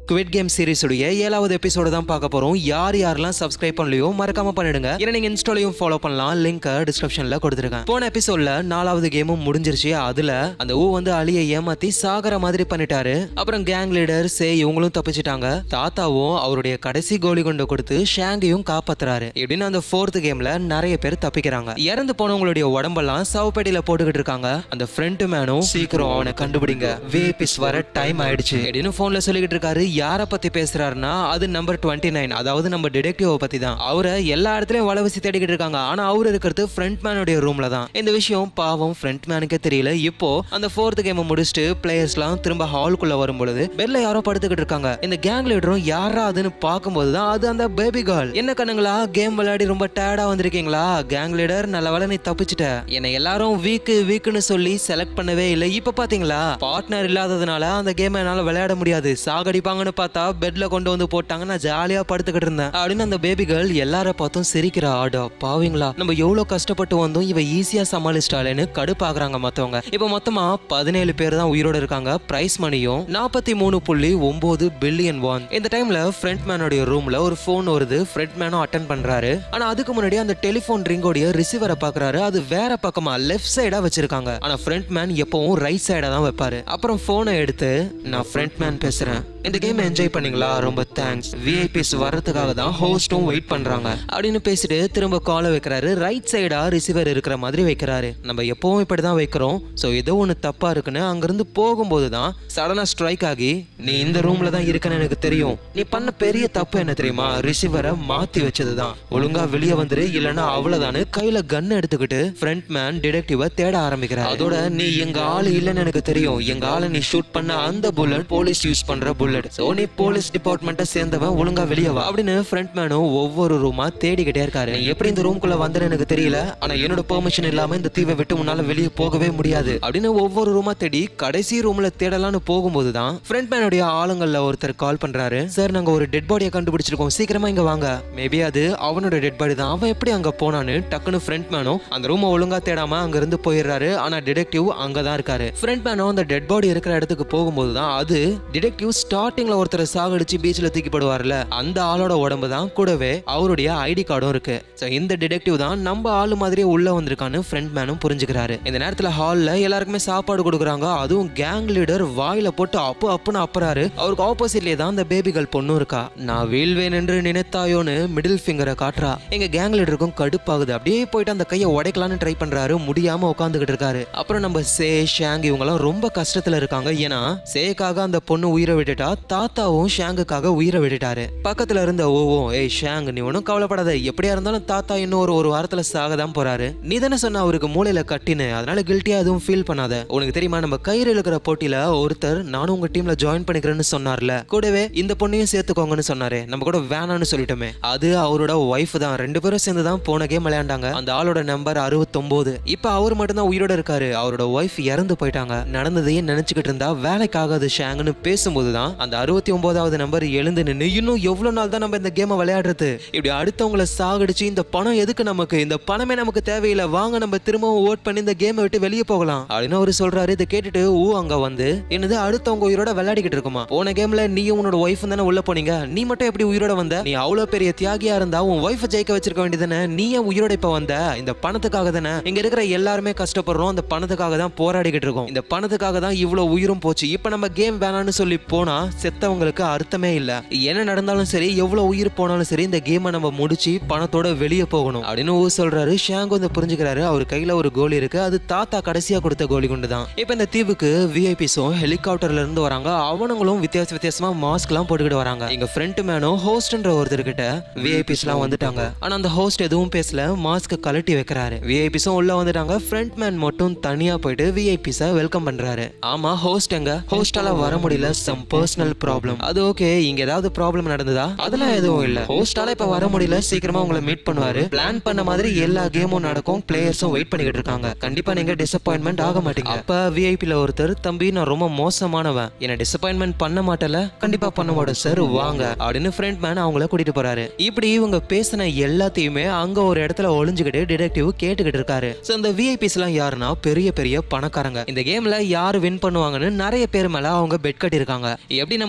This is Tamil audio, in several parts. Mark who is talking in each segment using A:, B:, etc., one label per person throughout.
A: குவிட் கேம் சீரிஸுடைய ஏழாவது எபிசோட தான் பார்க்க போறோம் யார் யாரெல்லாம் சப்ஸ்கிரைப் பண்ணலையோ மறக்காம பண்ணிடுங்க ஏன்னா நீங்க இன்ஸ்டாலையும் ஃபாலோ பண்ணலாம் லிங்க் டிஸ்கிரிப்ஷன்ல கொடுத்துருக்கேன் போன எபிசோட்ல நாலாவது கேமும் முடிஞ்சிருச்சு அதுல அந்த ஊ வந்து அலியை ஏமாத்தி சாகர மாதிரி பண்ணிட்டாரு அப்புறம் கேங் லீடர் சே இவங்களும் தப்பிச்சிட்டாங்க தாத்தாவும் அவருடைய கடைசி கோலி கொண்டு கொடுத்து ஷாங்கையும் காப்பாத்துறாரு இப்படின்னு அந்த ஃபோர்த் கேம்ல நிறைய பேர் தப்பிக்கிறாங்க இறந்து போனவங்களுடைய உடம்பெல்லாம் சவப்பேட்டியில போட்டுக்கிட்டு இருக்காங்க அந்த ஃப்ரண்ட் மேனும் சீக்கிரம் அவனை கண்டுபிடிங்க விஐபிஸ் வர டைம் ஆயிடுச்சு அப்படின்னு போன்ல சொல்லிக்கிட்டு இருக்காரு யார பத்தி பேசுறாருன்னா அது நம்பர் டுவெண்ட்டி நைன் அதாவது நம்ம டிடெக்டிவ் பத்தி தான் அவரை எல்லா இடத்துலயும் வளவசி தேடிக்கிட்டு இருக்காங்க ஆனா அவர் இருக்கிறது ஃப்ரண்ட் மேனுடைய ரூம்ல தான் இந்த விஷயம் பாவம் ஃப்ரண்ட் மேனுக்கே தெரியல இப்போ அந்த ஃபோர்த் கேமை முடிச்சுட்டு பிளேயர்ஸ்லாம் திரும்ப ஹாலுக்குள்ள வரும் பொழுது பெல்ல யாரோ படுத்துக்கிட்டு இருக்காங்க இந்த கேங் லீடரும் யாரா அதுன்னு பார்க்கும்போது தான் அது அந்த பேபி கேர்ள் என்ன கண்ணுங்களா கேம் விளையாடி ரொம்ப டயர்டா வந்திருக்கீங்களா கேங் லீடர் நல்ல வேலை நீ தப்பிச்சிட்ட என்னை எல்லாரும் வீக்கு வீக்குன்னு சொல்லி செலக்ட் பண்ணவே இல்லை இப்ப பாத்தீங்களா பார்ட்னர் இல்லாததுனால அந்த கேம் என்னால விளையாட முடியாது சாகடிப்பாங்கன்னு பார்த்தா பெட்ல கொண்டு வந்து போட்டாங்க நான் ஜாலியா படுத்துக்கிட்டு இருந்தேன் அப்படின்னு அந்த பேபி கேர்ள் எல்லார பார்த்தும் சிரிக்கிறா ஆடா பாவீங்களா நம்ம எவ்வளவு கஷ்டப்பட்டு வந்தோம் இவ ஈஸியா சமாளிச்சிட்டாளேன்னு கடுப்பாக்குறாங்க மத்தவங்க இப்ப மொத்தமா பதினேழு பேர் தான் உயிரோட இருக்காங்க பிரைஸ் மணியும் நாற்பத்தி மூணு புள்ளி ஒன்பது பில்லியன் வான் இந்த டைம்ல ஃப்ரண்ட் மேனோட ரூம்ல ஒரு ஃபோன் வருது ஃப்ரண்ட் மேனும் அட்டன் பண்றாரு ஆனா அதுக்கு முன்னாடி அந்த டெலிஃபோன் ரிங்கோடைய ரிசீவரை பாக்குறாரு அது வேற பக்கமா லெஃப்ட் சைடா வச்சிருக்காங்க ஆனா ஃப்ரண்ட் மேன் எப்பவும் ரைட் சைடா தான் வைப்பாரு அப்புறம் போனை எடுத்து நான் ஃப்ரண்ட் மேன் பேசுறேன் இந்த கேம் என்ஜாய் பண்ணீங்களா ரொம்ப தேங்க்ஸ் விஐபிஸ் வர்றதுக்காக தான் ஹோஸ்டும் வெயிட் பண்றாங்க அப்படின்னு பேசிட்டு திரும்ப காலை வைக்கிறாரு ரைட் சைடா ரிசீவர் இருக்கிற மாதிரி வைக்கிறாரு நம்ம எப்பவும் இப்படி தான் வைக்கிறோம் ஸோ ஏதோ ஒன்று தப்பா இருக்குன்னு அங்கிருந்து போகும்போது தான் சடனா ஸ்ட்ரைக் ஆகி நீ இந்த ரூம்ல தான் இருக்கன்னு எனக்கு தெரியும் நீ பண்ண பெரிய தப்பு என்ன தெரியுமா ரிசீவரை மாத்தி வச்சதுதான் ஒழுங்கா வெளியே வந்துரு இல்லைன்னா அவ்வளவுதானு கையில கன் எடுத்துக்கிட்டு ஃப்ரண்ட் மேன் டிடெக்டிவ தேட ஆரம்பிக்கிறார் அதோட நீ எங்க ஆளு இல்லைன்னு எனக்கு தெரியும் எங்க ஆளை நீ ஷூட் பண்ண அந்த புல்லட் போலீஸ் யூஸ் பண்ற புல்லட் சோ நீ போலீஸ் டிபார்ட்மெண்ட்டை சேர்ந்தவன் ஒழுங்கா வெளியே வா அப்படின்னு ஃப்ரண்ட் மேனும் ஒவ்வொரு ரூமா தேடிக்கிட்டே இருக்காரு நீ எப்படி இந்த ரூம்குள்ள வந்தேன்னு எனக்கு தெரியல ஆனா என்னோட பெர்மிஷன் இல்லாம இந்த தீவை விட்டு உன்னால வெளியே போகவே முடியாது அப்படின்னு ஒவ்வொரு ரூமா தேடி கடைசி ரூம்ல தேடலாம்னு போகும்போது தான் ஃப்ரண்ட் மேனுடைய ஆளுங்கள்ல ஒருத்தர் கால் பண்றாரு சார் நாங்க ஒரு டெட் பாடியை கண்டுபிடிச்சிருக்கோம் சீக்கிரமா இங்க வாங்க மேபி அது அவனோட டெட் பாடி தான் அவன் எப்படி அங்க போனான்னு டக்குன்னு ஃப்ரண்ட் மேனும் அந்த ரூமை ஒழுங்கா தேடாம அங்க இருந்து போயிடுறாரு ஆனா டிடெக்டிவ் அங்கதான் இருக்காரு ஃப்ரண்ட் மேனும் அந்த டெட் பாடி இருக்கிற இடத்துக்கு போகும்போது தான் அது டிடெக்டிவ் ஸ்டார்டிங்ல ஒருத்தரை சாகடிச்சு பீச்ல தூக்கி போடுவார்ல அந்த ஆளோட உடம்பு தான் கூடவே அவருடைய ஐடி கார்டும் இருக்கு So, இந்த டிடெக்டிவ் தான் நம்ம ஆளு மாதிரியே உள்ள வந்திருக்கான்னு ஃப்ரண்ட் மேனும் புரிஞ்சுக்கிறாரு இந்த நேரத்துல ஹால்ல எல்லாருக்குமே சாப்பாடு கொடுக்குறாங்க அதுவும் கேங் லீடர் வாயில போட்டு அப்பு அப்புன்னு அப்புறாரு அவருக்கு ஆப்போசிட்லயே தான் அந்த பேபிகள் பொண்ணும் இருக்கா நான் வீழ்வேன் என்று நினைத்தாயோன்னு மிடில் ஃபிங்கரை காட்டுறா எங்க கேங் லீடருக்கும் கடுப்பாகுது அப்படியே போயிட்டு அந்த கையை உடைக்கலான்னு ட்ரை பண்றாரு முடியாம உட்காந்துக்கிட்டு இருக்காரு அப்புறம் நம்ம சே ஷாங் இவங்கெல்லாம் ரொம்ப கஷ்டத்துல இருக்காங்க ஏன்னா சேக்காக அந்த பொண்ணு உயிரை விட்டுட்டா தாத்தாவும் ஷாங்குக்காக உயிரை விட்டுட்டாரு பக்கத்துல இருந்த ஓவோ ஏய் ஷாங் நீ ஒன்றும் கவலைப்படாத எப்படியா இருந்தாலும் தாத்தா இன்னும் ஒரு ஒரு வாரத்துல சாக தான் போறாரு நீ தானே சொன்ன அவருக்கு மூளையில கட்டின்னு அதனால கில்ட்டியா எதுவும் ஃபீல் பண்ணாத உனக்கு தெரியுமா நம்ம கயிறு இழுக்கிற போட்டியில ஒருத்தர் நானும் உங்க டீம்ல ஜாயின் பண்ணிக்கிறேன்னு சொன்னார்ல கூடவே இந்த பொண்ணையும் சேர்த்துக்கோங்கன்னு சொன்னாரு நம்ம கூட வேணாம்னு சொல்லிட்டோமே அது அவரோட ஒய்ஃப் தான் ரெண்டு பேரும் சேர்ந்து தான் போன கேம் விளையாண்டாங்க அந்த ஆளோட நம்பர் அறுபத்தொன்பது இப்ப அவர் மட்டும் தான் உயிரோட இருக்காரு அவரோட ஒய்ஃப் இறந்து போயிட்டாங்க நடந்ததையே நினைச்சுக்கிட்டு இருந்தா வேலைக்காகாது ஷாங்னு பேசும்போது தான் அந்த அறுபத்தி ஒன்பதாவது நம்பர் எழுந்து நின்று இன்னும் எவ்வளவு நாள் தான் நம்ம இந்த கேமை விளையாடுறது இப்படி அடுத்தவங்கள சாகடிச்சு இந்த பணம் எதுக்கு நமக்கு இந்த பணமே நமக்கு தேவையில்லை வாங்க நம்ம திரும்பவும் ஓட் பண்ணி இந்த கேமை விட்டு வெளியே போகலாம் அப்படின்னு அவர் சொல்றாரு இதை கேட்டுட்டு ஊ அங்க வந்து என்னது அடுத்தவங்க உயிரோட விளையாடிக்கிட்டு இருக்குமா போன கேம்ல நீயும் உன்னோட ஒய்ஃப் தானே உள்ள போனீங்க நீ மட்டும் எப்படி உயிரோட வந்த நீ அவ்வளவு பெரிய தியாகியா இருந்தா உன் ஒய்ஃபை ஜெயிக்க வச்சிருக்க வேண்டியதானே நீ ஏன் உயிரோட இப்ப வந்த இந்த பணத்துக்காக தானே இங்க இருக்கிற எல்லாருமே கஷ்டப்படுறோம் இந்த பணத்துக்காக தான் போராடிக்கிட்டு இருக்கோம் இந்த பணத்துக்காக தான் இவ்வளவு உயிரும் போச்சு இப்ப நம்ம கேம் வேணாம்னு சொல்லி போனா செத்தவங்களுக்கு அர்த்தமே இல்ல என்ன நடந்தாலும் சரி எவ்வளவு உயிர் போனாலும் சரி இந்த கேமை நம்ம முடிச்சு பணத்தோட வெளியே போகணும் அப்படின்னு ஊ சொல்றாரு ஷாங் வந்து புரிஞ்சுக்கிறாரு அவர் கையில ஒரு கோலி இருக்கு அது தாத்தா கடைசியா கொடுத்த கோலி குண்டு தான் இப்ப இந்த தீவுக்கு விஐபிஸும் ஹெலிகாப்டர்ல இருந்து வராங்க அவனுங்களும் வித்தியாச வித்தியாசமா மாஸ்க் எல்லாம் போட்டுக்கிட்டு வராங்க எங்க ஃப்ரண்ட் மேனும் ஹோஸ்ட்ன்ற ஒருத்தர்கிட்ட விஐபிஸ் எல்லாம் வந்துட்டாங்க ஆனா அந்த ஹோஸ்ட் எதுவும் பேசல மாஸ்க் கழட்டி வைக்கிறாரு விஐபிஸும் உள்ள வந்துட்டாங்க ஃப்ரண்ட் மேன் மட்டும் தனியா போயிட்டு விஐபிஸ வெல்கம் பண்றாரு ஆமா ஹோஸ்ட் எங்க ஹோஸ்டால வர முடியல சம் பர்சனல் ப்ராப்ளம் அது ஓகே இங்க ஏதாவது ப்ராப்ளம் நடந்ததா அதெல்லாம் எதுவும் இல்ல ஹோஸ்டால இப்ப வர முடியல சீக்கிரமா உங்களை மீட் பண்ணுவாரு பிளான் பண்ண மாதிரி எல்லா கேமும் நடக்கும் பிளேயர்ஸும் வெயிட் பண்ணிக்கிட்டு இருக்காங்க கண்டிப்பா நீங்க டிசப்பாயின்மெண்ட் ஆக மாட்டீங்க அப்ப விஐபில ஒருத்தர் தம்பி நான் ரொம்ப மோசமானவன் என்ன டிசப்பாயின்மெண்ட் பண்ண மாட்டல கண்டிப்பா பண்ண மாட்டேன் சார் வாங்க அப்படின்னு ஃப்ரெண்ட் மேன் அவங்கள கூட்டிட்டு போறாரு இப்படி இவங்க பேசின எல்லாத்தையுமே அங்க ஒரு இடத்துல ஒளிஞ்சுக்கிட்டு டிடெக்டிவ் கேட்டுக்கிட்டு இருக்காரு சோ இந்த விஐபிஸ் எல்லாம் யாருன்னா பெரிய பெரிய பணக்காரங்க இந்த கேம்ல யாரு வின் பண்ணுவாங்கன்னு நிறைய பேர் மேல அவங்க பெட் கட்டியிருக்காங்க எப்படி நம்ம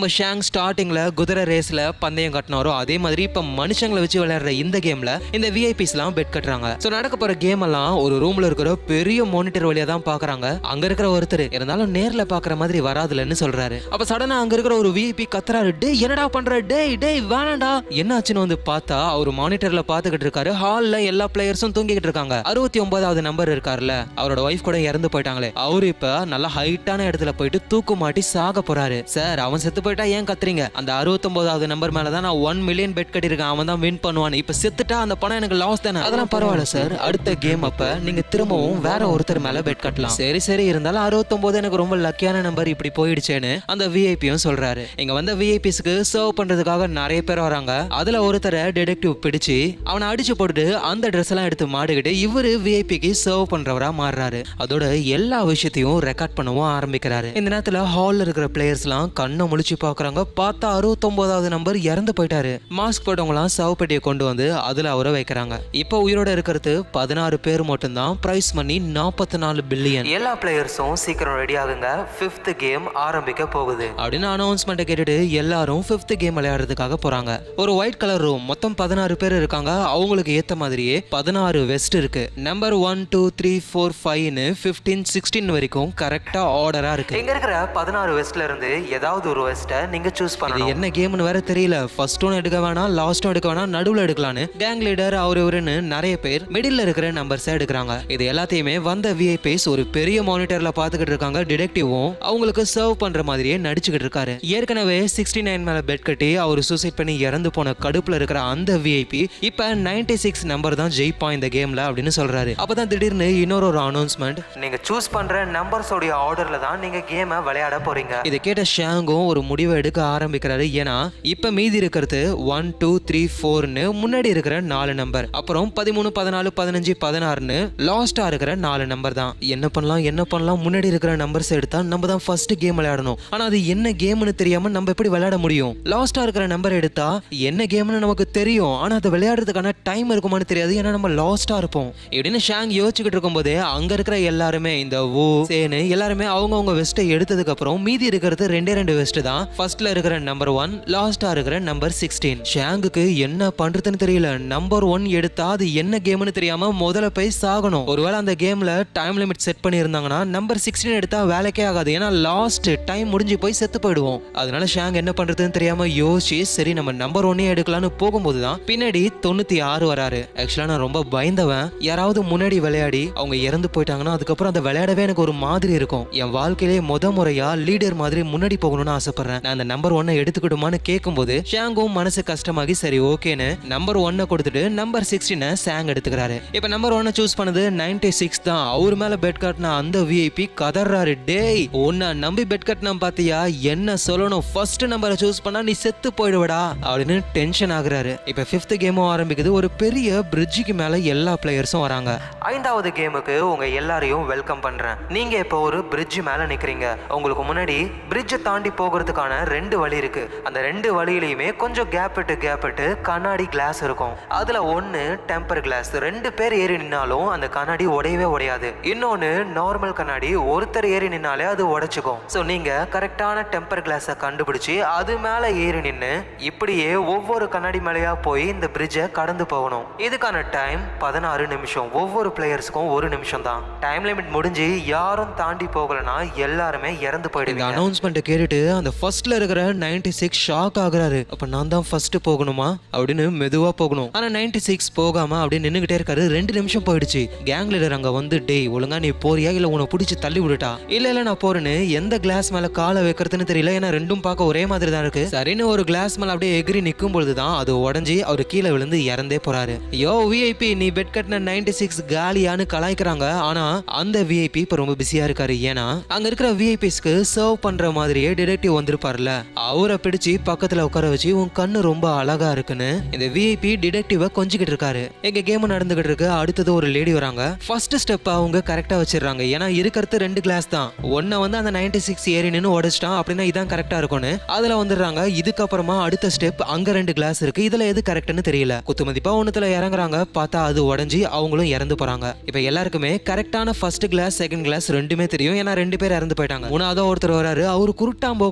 A: நம்ம ஷாங் ஸ்டார்டிங்ல குதிரை ரேஸ்ல பந்தயம் கட்டினாரோ அதே மாதிரி இப்ப மனுஷங்களை வச்சு விளையாடுற இந்த கேம்ல இந்த விஐபிஸ்லாம் பெட் கட்டுறாங்க சோ நடக்க போற கேம் எல்லாம் ஒரு ரூம்ல இருக்கிற பெரிய மானிட்டர் வழியா தான் பாக்குறாங்க அங்க இருக்கிற ஒருத்தர் இருந்தாலும் நேர்ல பாக்குற மாதிரி வராதுலன்னு சொல்றாரு அப்ப சடனா அங்க இருக்கிற ஒரு விஐபி கத்துறாரு டேய் என்னடா பண்ற டேய் டேய் வேணாண்டா என்ன ஆச்சுன்னு வந்து பார்த்தா அவர் மானிட்டர்ல பாத்துக்கிட்டு இருக்காரு ஹால்ல எல்லா பிளேயர்ஸும் தூங்கிக்கிட்டு இருக்காங்க அறுபத்தி ஒன்பதாவது நம்பர் இருக்காருல்ல அவரோட ஒய்ஃப் கூட இறந்து போயிட்டாங்களே அவரு இப்ப நல்லா ஹைட்டான இடத்துல போயிட்டு தூக்கு மாட்டி சாக போறாரு சார் அவன் செத்து போயிட்டா ஏன் கத்துறீங்க அந்த அறுபத்தொன்பதாவது நம்பர் மேல தான் நான் ஒன் மில்லியன் பெட் கட்டியிருக்கேன் அவன் தான் வின் பண்ணுவான் இப்ப செத்துட்டா அந்த பணம் எனக்கு லாஸ் தானே அதெல்லாம் பரவாயில்ல சார் அடுத்த கேம் அப்ப நீங்க திரும்பவும் வேற ஒருத்தர் மேல பெட் கட்டலாம் சரி சரி இருந்தாலும் அறுபத்தொன்பது எனக்கு ரொம்ப லக்கியான நம்பர் இப்படி போயிடுச்சேன்னு அந்த விஐபியும் சொல்றாரு இங்க வந்த விஐபிஸ்க்கு சர்வ் பண்றதுக்காக நிறைய பேர் வராங்க அதுல ஒருத்தரை டிடெக்டிவ் பிடிச்சு அவனை அடிச்சு போட்டுட்டு அந்த ட்ரெஸ் எல்லாம் எடுத்து மாட்டிக்கிட்டு இவரு விஐபிக்கு சர்வ் பண்றவரா மாறுறாரு அதோட எல்லா விஷயத்தையும் ரெக்கார்ட் பண்ணவும் ஆரம்பிக்கிறாரு இந்த நேரத்துல ஹால்ல இருக்கிற பிளேயர்ஸ்லாம் கண்ணை முழிச்சு பாக்குறாங்க பார்த்தா அறுபத்தொன்பதாவது நம்பர் இறந்து போயிட்டாரு மாஸ்க் போட்டவங்களாம் சவ பெட்டியை கொண்டு வந்து அதுல அவரை வைக்கிறாங்க இப்போ உயிரோட இருக்கிறது பதினாறு பேர் மட்டும்தான் பிரைஸ் மணி நாற்பத்தி நாலு பில்லியன் எல்லா பிளேயர்ஸும் சீக்கிரம் ரெடி ஆகுங்க ஃபிஃப்த் கேம் ஆரம்பிக்க போகுது அப்படின்னு அனௌன்ஸ்மெண்ட்டை கேட்டுட்டு எல்லாரும் ஃபிஃப்த் கேம் விளையாடுறதுக்காக போறாங்க ஒரு ஒயிட் கலர் ரூம் மொத்தம் பதினாறு பேர் இருக்காங்க அவங்களுக்கு ஏத்த மாதிரியே பதினாறு வெஸ்ட் இருக்கு number one two three four ஃபைவ்னு ஃபிஃப்டீன் சிக்ஸ்டீன் வரைக்கும் கரெக்டா ஆர்டரா இருக்கு இங்க இருக்கிற பதினாறு வெஸ்ட்ல இருந்து ஏதாவது ஒரு வெஸ்ட்டை நீங்க சூஸ் பண்ணணும் என்ன கேம்னு வேற தெரியல ஃபர்ஸ்டும் எடுக்க வேணாம் லாஸ்டும் எடுக்க வேணாம் நடுவுல எடுக்கலான்னு கேங் லீடர் அவர் இவருன்னு நிறைய பேர் மிடில் இருக்கிற நம்பர்ஸை எடுக்கிறாங்க இது எல்லாத்தையுமே வந்த விஐபிஸ் ஒரு பெரிய மானிட்டர்ல பாத்துக்கிட்டு இருக்காங்க டிடெக்டிவும் அவங்களுக்கு சர்வ் பண்ற மாதிரியே நடிச்சுக்கிட்டு இருக்காரு ஏற்கனவே சிக்ஸ்டி நைன் மேல பெட் கட்டி அவர் சூசைட் பண்ணி இறந்து போன கடுப்புல இருக்கிற அந்த விஐபி இப்ப நைன்டி சிக்ஸ் நம்பர் தான் ஜெயிப்பான் இந்த கேம்ல அப்படின்னு சொல்றாரு அப்பதான் திடீர்னு இன்னொரு ஒரு அனௌன்ஸ்மெண்ட் நீங்க சூஸ் பண்ற நம்பர்ஸோடைய ஆர்டர்ல தான் நீங்க கேமை விளையாட போறீங்க இதை கேட்ட ஷாங்கும் ஒரு முடிவை எடுக்க ஆரம்பிக்கிறாரு ஏன்னா இப்ப மீதி இருக்கிறது ஒன் டூ த்ரீ ஃபோர்னு முன்னாடி இருக்கிற நாலு நம்பர் அப்புறம் பதிமூணு பதினாலு பதினஞ்சு பதினாறுன்னு லாஸ்டா இருக்கிற நாலு நம்பர் தான் என்ன பண்ணலாம் என்ன பண்ணலாம் முன்னாடி இருக்கிற நம்பர்ஸ் எடுத்தா நம்ம தான் ஃபர்ஸ்ட் கேம் விளையாடணும் ஆனா அது என்ன கேம்னு தெரியாம நம்ம எப்படி விளையாட முடியும் லாஸ்டா இருக்கிற நம்பர் எடுத்தா என்ன கேம்னு நமக்கு தெரியும் ஆனா அதை விளையாடுறதுக்கான டைம் இருக்குமான்னு தெரியாது ஏன்னா நம்ம லாஸ்டா இருப்போம் இப்படின்னு ஷாங் யோசிச்சுக்கிட்டு இருக்கும்போதே அங்க இருக்கிற எல்லாருமே இந்த ஊ சேனு எல்லாருமே அவங்கவங்க வெஸ்ட்டை எடுத்ததுக்கு அப்புறம் மீதி இருக்கிறது ரெண்டே ரெண்டு வெஸ்ட் தான் ஃபர்ஸ்ட்ல இருக்கிற நம்பர் ஒன் லாஸ்டா இருக்கிற நம்பர் சிக்ஸ்டீன் ஷாங்குக்கு என்ன பண்றதுன்னு தெரியல நம்பர் ஒன் எடுத்தா அது என்ன கேம்னு தெரியாம முதல்ல போய் சாகணும் ஒருவேளை அந்த கேம்ல டைம் லிமிட் செட் பண்ணி இருந்தாங்கன்னா நம்பர் சிக்ஸ்டீன் எடுத்தா வேலைக்கே ஆகாது ஏன்னா லாஸ்ட் டைம் முடிஞ்சு போய் செத்து போயிடுவோம் அதனால ஷாங் என்ன பண்றதுன்னு தெரியாம யோசிச்சு சரி நம்ம நம்பர் ஒன்னே எடுக்கலாம்னு போகும்போது தான் பின்னாடி தொண்ணூத்தி ஆறு வராரு ஆக்சுவலா நான் ரொம்ப பயந்தவன் யாராவது முன்னாடி விளையாடி அவங்க இறந்து போயிட்டாங்கன்னா அதுக்கப்புறம் அந்த விளையாடவே எனக்கு ஒரு மாதிரி இருக்கும் என் வாழ்க்கையிலே முத முறையா லீடர் மாதிரி முன்னாடி போகணும்னு ஆசைப்படுறேன் நான் அந்த நம்பர் ஒன்னை எடுத்துக்கிடுமான்னு கேட்கும்போது ஷாங்கும் மனசு கஷ்டமாகி சரி ஓகேன்னு நம்பர் ஒன்னை கொடுத்துட்டு நம்பர் சிக்ஸ்டீனை சாங் எடுத்துக்கிறாரு இப்ப நம்பர் ஒன்னை சூஸ் பண்ணது நைன்டி சிக்ஸ் தான் அவர் மேல பெட் கட்டின அந்த விஐபி கதறாரு டேய் உன்னை நம்பி பெட் கட்டினா பாத்தியா என்ன சொல்லணும் ஃபர்ஸ்ட் நம்பரை சூஸ் பண்ணா நீ செத்து போயிடுவடா அப்படின்னு டென்ஷன் ஆகுறாரு இப்ப ஃபிஃப்த் கேமும் ஆரம்பிக்குது ஒரு பெரிய பிரிட்ஜுக்கு மேல எல்லா பிளேயர்ஸும் வராங்க ஐந்தாவது கேமுக்கு உங்க எல்லாரையும் வெல்கம் பண்றேன் நீங்க இப்போ ஒரு பிரிட்ஜ் மேல நிக்கிறீங்க உங்களுக்கு முன்னாடி பிரிட்ஜை தாண்டி போகிறதுக்கான ரெண்டு வழி இருக்கு அந்த ரெண்டு வழியிலையுமே கொஞ்சம் கேப் விட்டு கேப் விட்டு கண்ணாடி கிளாஸ் இருக்கும் அதுல ஒன்னு டெம்பர் கிளாஸ் ரெண்டு பேர் ஏறி நின்னாலும் அந்த கண்ணாடி உடையவே உடையாது இன்னொன்னு நார்மல் கண்ணாடி ஒருத்தர் ஏறி நின்னாலே அது உடைச்சுக்கும் ஸோ நீங்க கரெக்டான டெம்பர் கிளாஸை கண்டுபிடிச்சு அது மேல ஏறி நின்று இப்படியே ஒவ்வொரு கண்ணாடி மேலேயா போய் இந்த பிரிட்ஜை கடந்து போகணும் இதுக்கான டைம் பதினாறு நிமிஷம் ஒவ்வொரு பிளேயர்ஸ்க்கும் ஒரு நிமிஷம் தான் டைம் லிமிட் முடிஞ்சு யாரும் தாண்டி போகலனா எல்லாருமே இறந்து போயிடுங்க அனௌன்ஸ்மெண்ட் கேட்டுட்டு அந்த ஃபர்ஸ்ட்ல இருக்கிற நைன்டி சிக்ஸ் ஷாக் ஆகுறாரு அப்ப நான் தான் ஃபர்ஸ்ட் போகணுமா அப்படின்னு மெதுவா போகணும் ஆனா நைன்டி சிக்ஸ் போகாம அப்படியே நின்னுகிட்டே இருக்காரு ரெண்டு நிமிஷம் போயிடுச்சு கேங் லீடர் அங்க வந்து டேய் ஒழுங்கா நீ போறியா இல்ல உன்னை பிடிச்சி தள்ளி விடுட்டா இல்ல இல்ல நான் போறேன்னு எந்த கிளாஸ் மேல காலை வைக்கிறதுன்னு தெரியல ஏன்னா ரெண்டும் பார்க்க ஒரே மாதிரி தான் இருக்கு சரின்னு ஒரு கிளாஸ் மேல அப்படியே எகிரி நிக்கும் பொழுதுதான் அது உடஞ்சி அவர் கீழே விழுந்து இறந்தே போறாரு யோ விஐபி நீ பெட் கட்டின நைன்டி சிக்ஸ் காலியான்னு கலாய்க்கிறாங்க ஆனா அந்த விஐபி இப்ப ரொம்ப பிஸியா இருக்காரு ஏன்னா அங்க இருக்கிற விஐபிஸ்க்கு சர்வ் பண்ற மாதிரியே டிடெக்டிவ் வந்திருப்பார்ல அவரை பிடிச்சு பக்கத்துல உட்கார வச்சு உன் கண்ணு ரொம்ப அழகா இருக்குன்னு இந்த விஐபி டிடெக்டிவ கொஞ்சிக்கிட்டு இருக்காரு எங்க கேம் நடந்துகிட்டு இருக்கு அடுத்தது ஒரு லேடி வராங்க ஃபர்ஸ்ட் ஸ்டெப் அவங்க கரெக்டா வச்சிடுறாங்க ஏன்னா இருக்கிறது ரெண்டு கிளாஸ் தான் ஒன்ன வந்து அந்த நைன்டி சிக்ஸ் ஏறி நின்று உடைச்சிட்டான் அப்படின்னா இதான் கரெக்டா இருக்கும்னு அதுல வந்துடுறாங்க இதுக்கப்புறமா அடுத்த ஸ்டெப் அங்க ரெண்டு கிளாஸ் இருக்கு இதுல எது கரெக்ட்னு தெரியல குத்து மதிப்பா ஒண்ணுத்துல இறங்குறாங்க பார்த்தா அது உடஞ்சி அவங்களும் இறந்து போறாங்க இப்ப எல்லாருக்குமே கரெக்டான ஃபர்ஸ்ட் கிளாஸ் செகண்ட் கிளாஸ் ரெண்டுமே தெரியும் ஏன்னா ரெண்டு பேர் இறந்து போயிட்டாங்க மூணாவது ஒருத்தர் வராரு அவரு குருட்டாம்போக்குல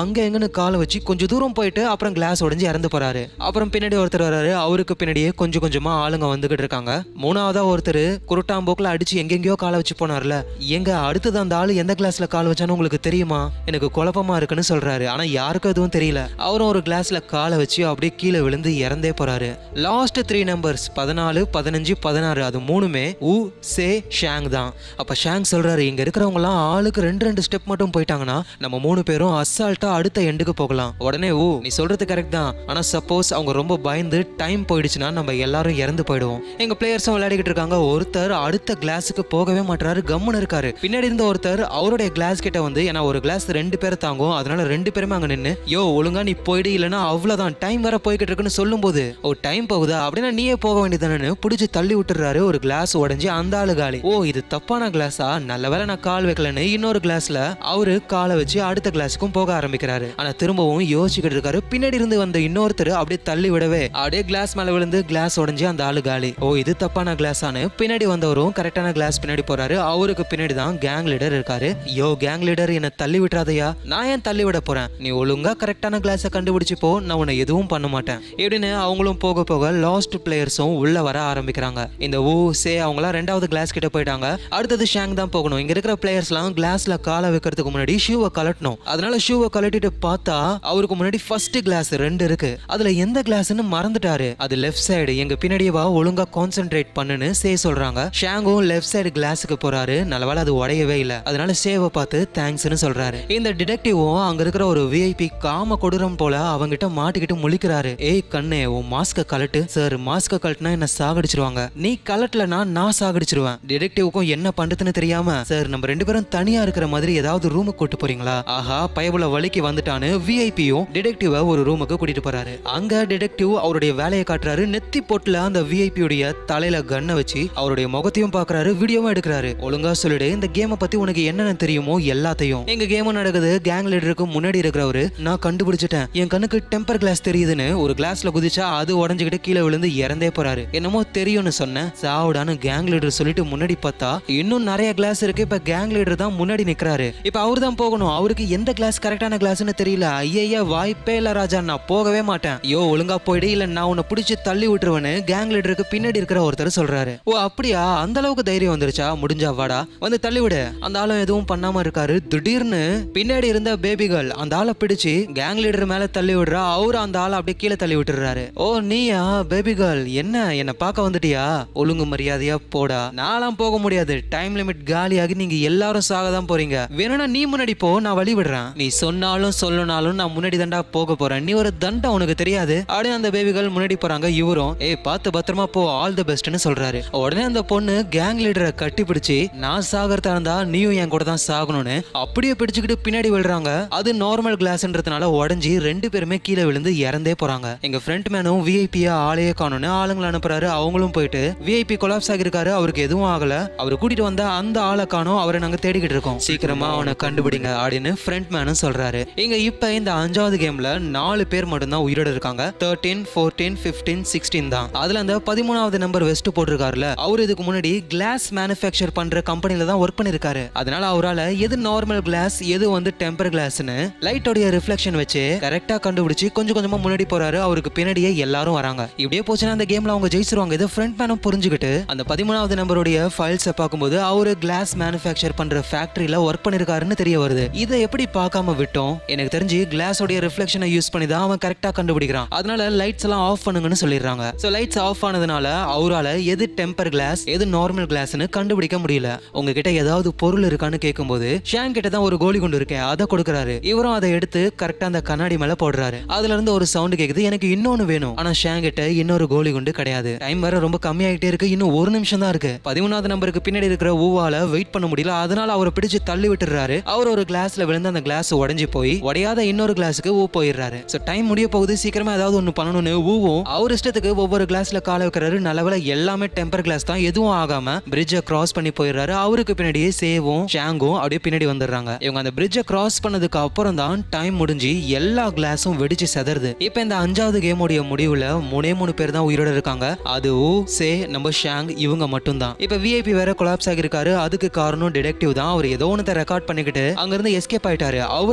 A: அங்க எங்கன்னு காலை வச்சு கொஞ்சம் தூரம் போயிட்டு அப்புறம் கிளாஸ் உடைஞ்சு இறந்து போறாரு அப்புறம் பின்னாடி ஒருத்தர் வராரு அவருக்கு பின்னாடியே கொஞ்சம் கொஞ்சமா ஆளுங்க வந்துகிட்டு இருக்காங்க மூணாவதா ஒருத்தர் குருட்டாம்போக்குல அடிச்சு எங்கெங்கயோ காலை வச்சு போனார்ல எங்க அடுத்தது அந்த ஆளு எந்த கிளாஸ்ல கால் வச்சான்னு உங்களுக்கு தெரியுமா எனக்கு குழப்பமா இருக்குன்னு சொல்றாரு ஆனா யாருக்கும் எதுவும் தெரியல அவரும் ஒரு கிளாஸ்ல காலை வச்சு அப்படியே கீழே விழுந்து இறந்தே போறாரு லாஸ்ட் த்ரீ நம்பர்ஸ் பதினாலு பதினஞ்சு பதினாறு அது மூணுமே உ சே ஷாங் தான் அப்ப ஷாங் சொல்றாரு இங்க இருக்கிறவங்க எல்லாம் ஆளுக்கு ரெண்டு ரெண்டு ஸ்டெப் மட்டும் போயிட்டாங்கன்னா நம்ம மூணு பேரும் அசால்ட்டா அடுத்த எண்டுக்கு போகலாம் உடனே ஊ நீ சொல்றது கரெக்ட் தான் ஆனா சப்போஸ் அவங்க ரொம்ப பயந்து டைம் போயிடுச்சுன்னா நம்ம எல்லாரும் இறந்து போயிடுவோம் எங்க பிளேயர்ஸும் விளையாடிக்கிட்டு இருக்காங்க ஒருத்தர் அடுத்த கிளாஸுக்கு போகவே மாட்டாரு கம்முன்னு இருக்காரு பின்னாடி இருந்த ஒருத்தர் அவருடைய கிளாஸ் கிட்ட வந்து ஏன்னா ஒரு கிளாஸ் ரெண்டு பேரை தாங்கும் அதனால ரெண்டு பேருமே அங்க நின்னு யோ ஒழுங்கா நீ போயிடு இல்லைன்னா அவ்வளவுதான் டைம் வேற போய்கிட்டு இருக்குன்னு சொல்லும்போது ஓ டைம் போகுதா அப்படின்னா நீயே போக வேண்டியதானு பிடிச்சி தள்ளி விட்டுறாரு ஒரு கிளாஸ் உடைஞ்சு அந்த ஆளு காலி ஓ இது தப்பான கிளாஸா நல்ல வேளை நான் கால் வைக்கலன்னு இன்னொரு கிளாஸ்ல அவரு காலை வச்சு அடுத்த கிளாஸுக்கும் போக ஆரம்பிக்கிறாரு ஆனா திரும்பவும் யோசிச்சுக்கிட்டு இருக்காரு பின்னாடி இருந்து வந்த இன்னொருத்தர் அப்படியே தள்ளி விடவே அப்படியே கிளாஸ் மேல விழுந்து கிளாஸ் உடைஞ்சு அந்த ஆளு காலி ஓ இது தப்பான கிளாஸானு பின்னாடி வந்தவரும் கரெக்டான கிளாஸ் பின்னாடி போறாரு அவருக்கு பின்னாடி தான் கேங் லீடர் இருக்காரு யோ கேங் லீடர் என்ன தள்ளி விட்டுறாதயா நான் ஏன் தள்ளி விட போறேன் நீ ஒழுங்கா கரெக்டான கிளாஸை கண்டுபிடிச்சு போ நான் உன்னை எதுவும் பண்ண மாட்டேன் இப்படின்னு அவங்களும் போக போக லாஸ்ட் பிளேயர்ஸும் உள்ள வர ஆரம்பிக்கிறாங்க இந்த ஊ சே அவங்களாம் ரெண்டாவது கிளாஸ் கிட்ட போயிட்டாங்க அடுத்தது ஷாங் தான் போகணும் இங்க இருக்கிற பிளேயர்ஸ்லாம் கிளாஸ்ல காலை வைக்கிறதுக்கு முன்னாடி ஷூவை கலட்டணும் அதனால ஷூவை கலட்டிட்டு பார்த்தா அவருக்கு முன்னாடி ஃபர்ஸ்ட் கிளாஸ் ரெண்டு இருக்கு அதுல எந்த கிளாஸ்னு மறந்துட்டாரு அது லெஃப்ட் சைடு எங்க பின்னாடியே வா ஒழுங்கா கான்சென்ட்ரேட் பண்ணுன்னு சே சொல்றாங்க ஷாங்கும் லெஃப்ட் சைடு கிளாஸுக்கு போறாரு நல்லவேளை அது உடையவே இல்ல அதனால சேவை பார்த்து தேங்க்ஸ்னு சொல்றாரு இந்த டிடெக்டிவும் அங்க இருக்கிற ஒரு விஐபி காம கொடூரம் போல அவங்கிட்ட மாட்டிக்கிட்டு முழிக்கிறாரு ஏய் கண்ணே உன் மாஸ்க கலட்டு சார் மாஸ்க கலட்டுனா என்ன சாகடிச்சிருவாங்க நீ கலட்டலனா நான் சாகடிச்சிருவேன் டிடெக்டிவுக்கும் என்ன பண்றதுன்னு தெரியாம சார் நம்ம ரெண்டு பேரும் தனியா இருக்கிற மாதிரி ஏதாவது ரூமுக்கு கூட்டு போறீங்களா ஆஹா பயபுல வலிக்கு வந்துட்டான்னு விஐபியும் டிடெக்டிவ ஒரு ரூமுக்கு கூட்டிட்டு போறாரு அங்க டிடெக்டிவ் அவருடைய வேலையை காட்டுறாரு நெத்தி போட்டுல அந்த விஐபியுடைய தலையில கண்ணை வச்சு அவருடைய முகத்தையும் பாக்குறாரு வீடியோவும் எடுக்கிறாரு ஒழுங்கா சொல்லிடு இந்த கேமை பத்தி உனக்கு என்னென்ன தெரியுமோ எல்லாத்தையும் எங்க கேமும் நடக்குது கேங் லீடருக்கு முன்னாடி இருக்கிறவரு நான் கண்டுபிடிச்சிட்டேன் என் கண்ணுக்கு டெம்பர் கிளாஸ் தெரியுதுன்னு ஒரு கிளாஸ்ல குதிச்சா அது உடஞ்சுக்கிட்டு கீழே விழுந்து இறந்தே போறாரு என்னமோ தெரியும்னு சொன்னேன் சாவுடான்னு கேங் லீடர் சொல்லிட்டு முன்னாடி பார்த்தா இன்னும் நிறைய கிளாஸ் இருக்கு இப்ப கேங் லீடர் தான் முன்னாடி நிக்கிறாரு இப்ப அவர் தான் போகணும் அவருக்கு எந்த கிளாஸ் கரெக்டான கிளாஸ்னு தெரியல ஐயா வாய்ப்பே இல்ல ராஜா நான் போகவே மாட்டேன் ஐயோ ஒழுங்கா போயிடு இல்ல நான் உன்னை பிடிச்சி தள்ளி விட்டுருவேன்னு கேங் லீடருக்கு பின்னாடி இருக்கிற ஒருத்தர் சொல்றாரு ஓ அப்படியா அந்த அளவுக்கு தைரியம் வந்துருச்சா முடிஞ்சா வாடா வந்து தள்ளி விடு அந்த ஆளும் எதுவும் பண்ணாம இருக்காரு திடீர்னு பின்னாடி இருந்த பேபிகள் அந்த ஆளை பிடிச்சு கேங் லீடர் மேல தள்ளி விடுறா அவரு அந்த ஆளை அப்படியே கீழே தள்ளி விட்டுறாரு ஓ நீயா பேபி கேர்ள் என்ன என்ன பார்க்க வந்துட்டியா ஒழுங்கு மரியாதையா போடா நான்லாம் போக முடியாது டைம் லிமிட் காலியாகி நீங்க எல்லாரும் சாக தான் போறீங்க வேணும்னா நீ முன்னாடி போ நான் வழி விடுறேன் நீ சொன்னாலும் சொல்லனாலும் நான் முன்னாடி தாண்டா போக போறேன் நீ ஒரு தண்டம் உனக்கு தெரியாது அப்படியே அந்த பேபிகள் முன்னாடி போறாங்க இவரும் ஏய் பார்த்து பத்திரமா போ ஆல் தி பெஸ்ட்னு சொல்றாரு உடனே அந்த பொண்ணு கேங் லீடரை கட்டி பிடிச்சு நான் சாகிறதா இருந்தா நீயும் என் கூட தான் சாகணும்னு அப்படியே பிடிச்சுக்கிட்டு பின்னாடி விழுறாங்க அது நார்மல் கிளாஸ்ன்றதுனால உடஞ்சி ரெண்டு பேருமே கீழே விழுந்து இறந்தே போறாங்க எங்க ஃப்ரண்ட் மேனும் விஐபியா ஆளையே காணும்னு ஆளுங்களை அனுப்புறாரு அவங்களும் போயிட்டு விஐபி கொலாப்ஸ் ஆகிருக்காரு அவருக்கு எதுவும் ஆகல அவர் கூட்டிட்டு வந்த அந்த ஆளை காணோம் அவரை நாங்க தேடிக்கிட்டு இருக்கோம் சீக்கிரமா அவனை கண்டுபிடிங்க அப்படின்னு ஃப்ரண்ட் மேனும் சொல்றாரு இங்க இப்ப இந்த அஞ்சாவது கேம்ல நாலு பேர் மட்டும்தான் உயிரோட இருக்காங்க தேர்ட்டீன் ஃபோர்டீன் ஃபிஃப்டீன் சிக்ஸ்டீன் தான் அதுல அந்த பதிமூணாவது நம்பர் வெஸ்ட் போட்டிருக்காருல அவர் இதுக்கு முன்னாடி கிளாஸ் மேனுஃபேக்சர் பண்ற கம்பெனில தான் ஒர்க் பண்ணிருக்காரு அதனால அவரால எது நார்மல் கிளாஸ் எது வந்து டெம்பர் கிளாஸ்னு லைட்டோடைய ரிஃப்ளெக்ஷன் வச்சு கரெக்டா கண்டுபிடிச்சு கொஞ்சம் கொஞ்சமா முன்னாடி போறாரு அவருக்கு பின்னாடியே எல்லாரும் வராங்க இப்படியே போச்சுன்னா அந்த கேம்ல அவங்க ஜெயிச்சிருவாங்க இதை ஃப்ரண்ட் மேனும் புரிஞ்சுக்கிட்டு அந்த பதிமூணாவது நம்பருடைய ஃபைல்ஸை பார்க்கும்போது அவரு கிளாஸ் மேனுஃபேக்சர் பண்ற ஃபேக்டரியில ஒர்க் பண்ணிருக்காருன்னு தெரிய வருது இதை எப்படி பார்க்காம விட்டோம் எனக்கு தெரிஞ்சு கிளாஸோடைய ரிஃப்ளெக்ஷனை யூஸ் பண்ணி தான் அவன் கரெக்டா கண்டுபிடிக்கிறான் அதனால லைட்ஸ் எல்லாம் ஆஃப் பண்ணுங்கன்னு சொல்லிடுறாங்க ஸோ லைட்ஸ் ஆஃப் ஆனதுனால அவரால எது டெம்பர் கிளாஸ் எது நார்மல் கிளாஸ்னு கண்டுபிடிக்க முடியல உங்ககிட்ட ஏதாவது பொருள் இருக்கான்னு கேட்கும்போது ஷாங் கிட்ட தான் ஒரு கோலி குண்டு இருக்கேன் அதை கொடுக்குறாரு இவரும் அதை எடுத்து கரெக்டா அந்த கண்ணாடி மேல போடுறாரு அதுல இருந்து ஒரு சவுண்ட் கேக்குது எனக்கு இன்னொன்னு வேணும் ஆனா ஷாங் கிட்ட இன்னொரு கோலி குண்டு கிடையாது டைம் வேற ரொம்ப கம்மியாயிட்டே இருக்கு இன்னும் ஒரு நிமிஷம் தான் இருக்கு பதிமூணாவது நம்பருக்கு பின்னாடி இருக்கிற ஊவால வெயிட் பண்ண முடியல அதனால அவரை பிடிச்சு தள்ளி விட்டுறாரு அவர் ஒரு கிளாஸ்ல விழுந்து அந்த கிளாஸ் உடைஞ்சு போய் உடையாத இன்னொரு கிளாஸுக்கு ஊ போயிடுறாரு சோ டைம் முடிய போகுது சீக்கிரமா ஏதாவது ஒண்ணு பண்ணணும்னு ஊவும் அவர் இஷ்டத்துக்கு ஒவ்வொரு கிளாஸ்ல கால வைக்கிறாரு நல்லவேளை எல்லாமே டெம்பர் கிளாஸ் தான் எதுவும் ஆகாம பிரிட்ஜை கிராஸ் பண்ணி போயிடுறாரு அவருக்கு பின்னாடியே சேவும் ஷாங்கும் அப்படியே பின்னாடி வந்துடுறாங்க இவங்க அந்த பிரிட்ஜை கிராஸ் பண்ணதுக்கு அப்புறம் தான் டைம் முடிஞ்சு எல்லா கிளாஸும் வெடிச்சு செதறுது இப்போ இந்த அஞ்சாவது கேமோடைய முடிவுல மூணே மூணு பேர் தான் உயிரோட இருக்காங்க அது ஊ சே நம்ம ஷாங் இவங்க மட்டும்தான் இப்போ விஐபி வேற கொலாப்ஸ் ஆகிருக்காரு அதுக்கு காரணம் டிடெக்டிவ் தான் அவர் ஏதோ ஒன்று ரெக்கார்ட் பண்ணிக்கிட்டு அங்கிருந்து எஸ்கேப் ஆயிட்டாரு அவரை தேடி தான்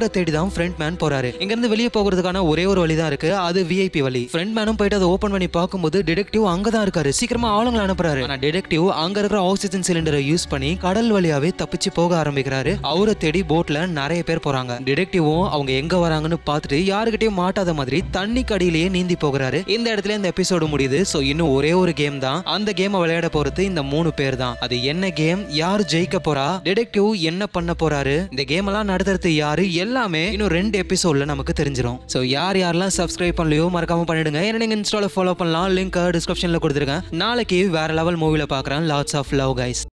A: தான் ஃப்ரண்ட் மேன் போறாரு இங்க இருந்து வெளியே போகிறதுக்கான ஒரே ஒரு வழி தான் இருக்கு அது விஐபி வழி ஃப்ரண்ட் மேனும் போயிட்டு அதை ஓபன் பண்ணி பார்க்கும்போது டிடெக்டிவ் அங்க தான் இருக்காரு சீக்கிரமா ஆளுங்களை அனுப்புறாரு ஆனா டிடெக்டிவ் அங்க இருக்கிற ஆக்சிஜன் சிலிண்டரை யூஸ் பண்ணி கடல் வழியாவே தப்பிச்சு போக ஆரம்பிக்கிறாரு அவரை தேடி போட்ல நிறைய பேர் போறாங்க டிடெக்டிவும் அவங்க எங்க வராங்கன்னு பார்த்துட்டு யாருக்கிட்டயும் மாட்டாத மாதிரி தண்ணி கடியிலேயே நீந்தி போகிறாரு இந்த இடத்துல இந்த எபிசோடு முடியுது சோ இன்னும் ஒரே ஒரு கேம் தான் அந்த கேமை விளையாட போறது இந்த மூணு பேர் தான் அது என்ன கேம் யார் ஜெயிக்க போறா டிடெக்டிவ் என்ன பண்ண போறாரு இந்த கேம் எல்லாம் நடத்துறது யாரு எல்லாமே இன்னும் ரெண்டு எபிசோட்ல நமக்கு தெரிஞ்சிடும் சோ யார் யாரெல்லாம் சப்ஸ்கிரைப் பண்ணலையோ மறக்காம பண்ணிடுங்க ஏன்னா நீங்க இன்ஸ்டால ஃபாலோ பண்ணலாம் லிங்க் டிஸ்கிரிப்ஷன்ல கொடுத்துருக்கேன் நாளைக்கு வேற லெவல் மூவில பாக்குறேன் லாட்ஸ் ஆஃப் லவ் கைஸ்